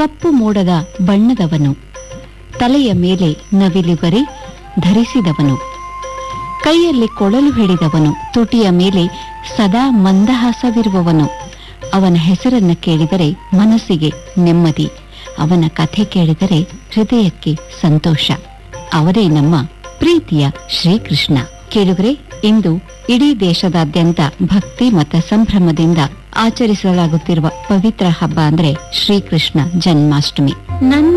ಕಪ್ಪು ಮೋಡದ ಬಣ್ಣದವನು ತಲೆಯ ಮೇಲೆ ನವಿಲುಗರಿ ಧರಿಸಿದವನು ಕೈಯಲ್ಲಿ ಕೊಳಲು ಹಿಡಿದವನು ತುಟಿಯ ಮೇಲೆ ಸದಾ ಮಂದಹಾಸವಿರುವವನು ಅವನ ಹೆಸರನ್ನ ಕೇಳಿದರೆ ಮನಸ್ಸಿಗೆ ನೆಮ್ಮದಿ ಅವನ ಕಥೆ ಕೇಳಿದರೆ ಹೃದಯಕ್ಕೆ ಸಂತೋಷ ಅವರೇ ನಮ್ಮ ಪ್ರೀತಿಯ ಶ್ರೀಕೃಷ್ಣ ಕೇಳುಗರೆ ಇಂದು ಇಡೀ ದೇಶದಾದ್ಯಂತ ಭಕ್ತಿ ಮತ್ತು ಸಂಭ್ರಮದಿಂದ ಆಚರಿಸಲಾಗುತ್ತಿರುವ ಪವಿತ್ರ ಹಬ್ಬ ಅಂದ್ರೆ ಶ್ರೀಕೃಷ್ಣ ಜನ್ಮಾಷ್ಟಮಿ ನನ್ನ